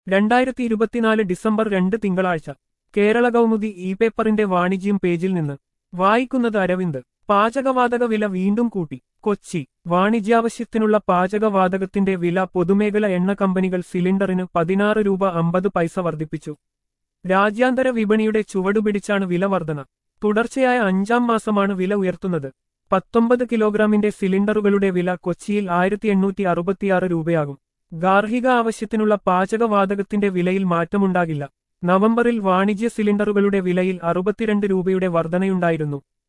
രണ്ടായിരത്തി ഇരുപത്തിനാല് ഡിസംബർ രണ്ട് തിങ്കളാഴ്ച കേരള കൗമുദി ഇ പേപ്പറിന്റെ വാണിജ്യം പേജിൽ നിന്ന് വായിക്കുന്നത് അരവിന്ദ് പാചകവാതക വില വീണ്ടും കൂട്ടി കൊച്ചി വാണിജ്യാവശ്യത്തിനുള്ള പാചകവാതകത്തിന്റെ വില പൊതുമേഖല എണ്ണ കമ്പനികൾ സിലിണ്ടറിന് പതിനാറ് രൂപ അമ്പത് പൈസ വർദ്ധിപ്പിച്ചു രാജ്യാന്തര വിപണിയുടെ ചുവടുപിടിച്ചാണ് വില വർധന തുടർച്ചയായ അഞ്ചാം മാസമാണ് വില ഉയർത്തുന്നത് പത്തൊമ്പത് കിലോഗ്രാമിന്റെ സിലിണ്ടറുകളുടെ വില കൊച്ചിയിൽ ആയിരത്തി എണ്ണൂറ്റി അറുപത്തിയാറ് രൂപയാകും ഗാർഹിക ആവശ്യത്തിനുള്ള പാചകവാതകത്തിന്റെ വിലയിൽ മാറ്റമുണ്ടാകില്ല നവംബറിൽ വാണിജ്യ സിലിണ്ടറുകളുടെ വിലയിൽ അറുപത്തിരണ്ട് രൂപയുടെ വർധനയുണ്ടായിരുന്നു